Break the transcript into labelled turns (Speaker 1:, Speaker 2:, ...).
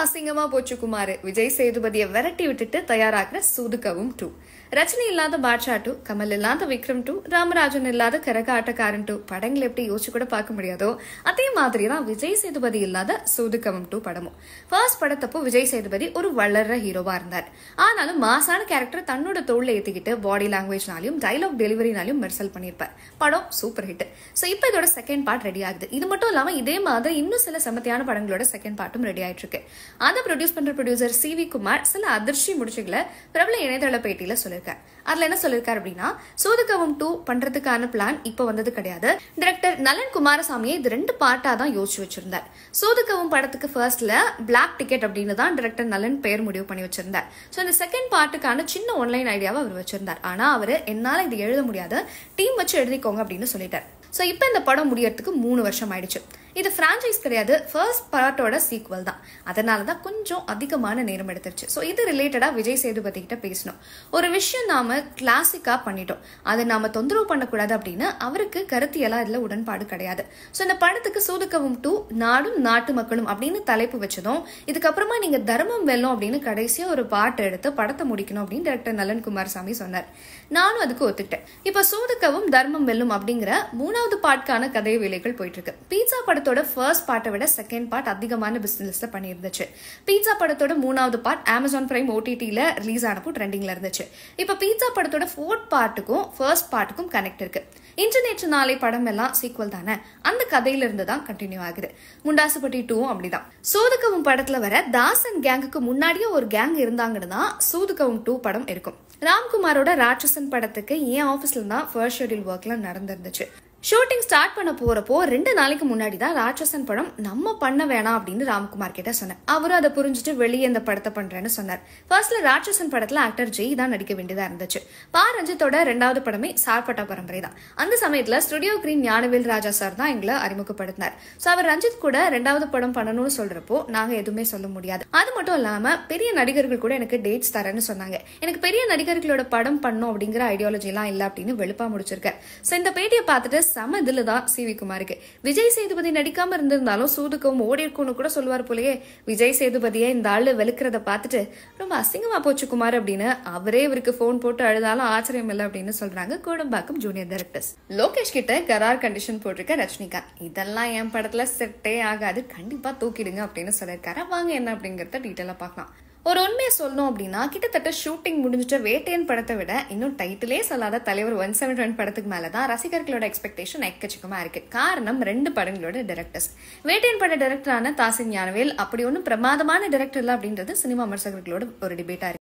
Speaker 1: அசிங்கமா போச்சு குமார் விஜய் சேதுபதியை விரட்டி விட்டுட்டு தயாராகிற சூதுக்கவும் டூ ரஜினி இல்லாத பாட்ஷா டூ கமல் இல்லாத விக்ரம் டூ ராமராஜன் இல்லாத கரகாட்டக்காரன் டூ படங்களை எப்படி யோசிச்சு கூட பார்க்க முடியாதோ அதே மாதிரி தான் விஜய் சேதுபதி இல்லாத சூதுக்கவும் டூ படமும் ஃபர்ஸ்ட் படத்தப்போ விஜய் சேதுபதி ஒரு வளர்ற ஹீரோவா இருந்தார் ஆனாலும் மாசான கேரக்டர் தன்னோட தோல்ல ஏத்திக்கிட்டு பாடி லாங்குவேஜ்னாலையும் டைலாக் டெலிவரினாலையும் மெர்சல் பண்ணியிருப்பார் படம் சூப்பர் ஹிட் ஸோ இப்போ இதோட செகண்ட் பார்ட் ரெடி ஆகுது இது மட்டும் இல்லாம இதே மாதிரி இன்னும் சில செமத்தியான படங்களோட செகண்ட் பார்ட்டும் ரெடி ஆயிட்டு இருக்கு அதை ப்ரொடியூஸ் பண்ற ப்ரொடியூசர் சி வி குமார் சில அதிர்ச்சி முடிச்சுகளை பிரபல இணையதள பேட்டியில சொல்லியிருக்காரு அதுல என்ன சொல்லியிருக்காரு அப்படின்னா சூதுகவும் டூ பண்றதுக்கான பிளான் இப்போ வந்தது கிடையாது டைரக்டர் நலன் குமாரசாமியை இது ரெண்டு பார்ட்டா தான் யோசிச்சு வச்சிருந்தார் சூதுகவும் படத்துக்கு ஃபர்ஸ்ட்ல பிளாக் டிக்கெட் அப்படின்னு தான் டைரக்டர் நலன் பெயர் முடிவு பண்ணி வச்சிருந்தார் ஸோ இந்த செகண்ட் பார்ட்டுக்கான சின்ன ஆன்லைன் ஐடியாவை அவர் வச்சிருந்தார் ஆனா அவர் என்னால இது எழுத முடியாது டீம் வச்சு எழுதிக்கோங்க அப்படின்னு சொல்லிட்டார் ஸோ இப்போ இந்த படம் முடியறதுக்கு மூணு வருஷம் ஆயிடுச்சு இது ஃப்ரான்ச்சைஸ் கிடையாது ஃபர்ஸ்ட் பார்ட்டோட சீக்வல் தான் அதனால தான் கொஞ்சம் அதிகமான நேரம் எடுத்துருச்சு ஸோ இது ரிலேட்டடாக விஜய் சேதுபதி கிட்ட பேசணும் ஒரு விஷயம் நாம கிளாசிக்காக பண்ணிட்டோம் அதை நாம தொந்தரவு பண்ணக்கூடாது அப்படின்னு அவருக்கு கருத்தியெல்லாம் இதில் உடன்பாடு கிடையாது ஸோ இந்த படத்துக்கு சூதுக்கவும் டூ நாடும் நாட்டு மக்களும் அப்படின்னு தலைப்பு வச்சதும் இதுக்கப்புறமா நீங்க தர்மம் வெல்லும் அப்படின்னு கடைசியா ஒரு பாட்டு எடுத்து படத்தை முடிக்கணும் அப்படின்னு டைரக்டர் நலன் குமாரசாமி சொன்னார் நானும் அதுக்கு ஒத்துக்கிட்டேன் இப்போ சூதுக்கவும் தர்மம் வெல்லும் அப்படிங்கிற மூணாவது பாட்டுக்கான கதை வேலைகள் போயிட்டு இருக்கு பீட்சா படத்தோட ஃபர்ஸ்ட் பார்ட்டை விட செகண்ட் பார்ட் அதிகமான பிசினஸ்ல பண்ணியிருந்துச்சு பீட்சா படத்தோட மூணாவது பார்ட் அமேசான் பிரைம் ஓடிடியில ரிலீஸ் ஆனப்போ ட்ரெண்டிங்ல இருந்துச்சு இப்போ பீட்சா படத்தோட ஃபோர்த் பார்ட்டுக்கும் ஃபர்ஸ்ட் பார்ட்டுக்கும் கனெக்ட் இருக்கு இன்டர்நெட் நாளை படம் எல்லாம் சீக்வல் தானே அந்த கதையில இருந்து தான் கண்டினியூ ஆகுது முண்டாசுப்பட்டி டூவும் அப்படிதான் சூதுக்கவும் படத்துல வர தாசன் கேங்குக்கு முன்னாடியே ஒரு கேங் இருந்தாங்கன்னு தான் சூதுக்கவும் டூ படம் இருக்கும் ராம்குமாரோட ராட்சசன் படத்துக்கு என் ஆஃபீஸ்ல தான் ஃபர்ஸ்ட் ஷெட்யூல் ஒர்க்லாம் நடந்திருந்துச்சு ஷூட்டிங் ஸ்டார்ட் பண்ண போறப்போ ரெண்டு நாளைக்கு முன்னாடி தான் ராட்சசன் படம் நம்ம பண்ண வேணாம் அப்படின்னு ராம்குமார் கிட்ட சொன்னேன் அவரும் அதை புரிஞ்சுட்டு வெளியே இந்த படத்தை பண்றேன்னு சொன்னார் ஃபர்ஸ்ட்ல ராட்சசன் படத்துல ஆக்டர் ஜெய் தான் நடிக்க வேண்டியதா இருந்துச்சு பா ரஞ்சித்தோட ரெண்டாவது படமே சார்பட்டா பரம்பரை தான் அந்த சமயத்துல studio green Gnanavel Raja sir தான் எங்களை அறிமுகப்படுத்தினார் ஸோ அவர் ரஞ்சித் கூட ரெண்டாவது படம் பண்ணணும்னு சொல்றப்போ நாங்க எதுவுமே சொல்ல முடியாது அது மட்டும் இல்லாம பெரிய நடிகர்கள் கூட எனக்கு டேட்ஸ் தரேன்னு சொன்னாங்க எனக்கு பெரிய நடிகர்களோட படம் பண்ணும் அப்படிங்கிற ஐடியாலஜி எல்லாம் இல்ல அப்படின்னு வெளுப்பா முடிச்சிருக்காரு ஸோ இந்த பேட்டியை பார்த்துட்டு செம இதுல தான் சி வி குமாருக்கு விஜய் சேதுபதி நடிக்காம இருந்திருந்தாலும் சூதுக்கவும் ஓடி இருக்கும்னு கூட சொல்லுவார் போலயே விஜய் சேதுபதியை இந்த ஆளு வெளுக்கிறத பார்த்துட்டு ரொம்ப அசிங்கமா போச்சு குமார் அப்படின்னு அவரே இவருக்கு ஃபோன் போட்டு அழுதாலும் ஆச்சரியம் இல்லை அப்படின்னு சொல்றாங்க கோடம்பாக்கம் ஜூனியர் டைரக்டர்ஸ் லோகேஷ் கிட்ட கரார் கண்டிஷன் போட்டிருக்க ரஜினிகாந்த் இதெல்லாம் என் படத்துல செட்டே ஆகாது கண்டிப்பா தூக்கிடுங்க அப்படின்னு சொல்லியிருக்காரு வாங்க என்ன அப்படிங்கறத டீட்டெயிலா பார்க்கலாம் ஒரு உண்மையை சொல்லணும் அப்படின்னா கிட்டத்தட்ட ஷூட்டிங் முடிஞ்சிட்ட வேட்டையன் படத்தை விட இன்னும் டைட்டிலே சொல்லாத தலைவர் ஒன் செவன் ஒன் படத்துக்கு மேலதான் ரசிகர்களோட எக்ஸ்பெக்டேஷன் எக்கச்சக்கமா இருக்கு காரணம் ரெண்டு படங்களோட டைரக்டர்ஸ் வேட்டையன் பட டைரக்டரான தாசின் ஞானவேல் அப்படி ஒன்றும் பிரமாதமான டைரக்டர் இல்லை அப்படின்றது சினிமா விமர்சகர்களோட ஒரு டிபேட்டா இருக்கு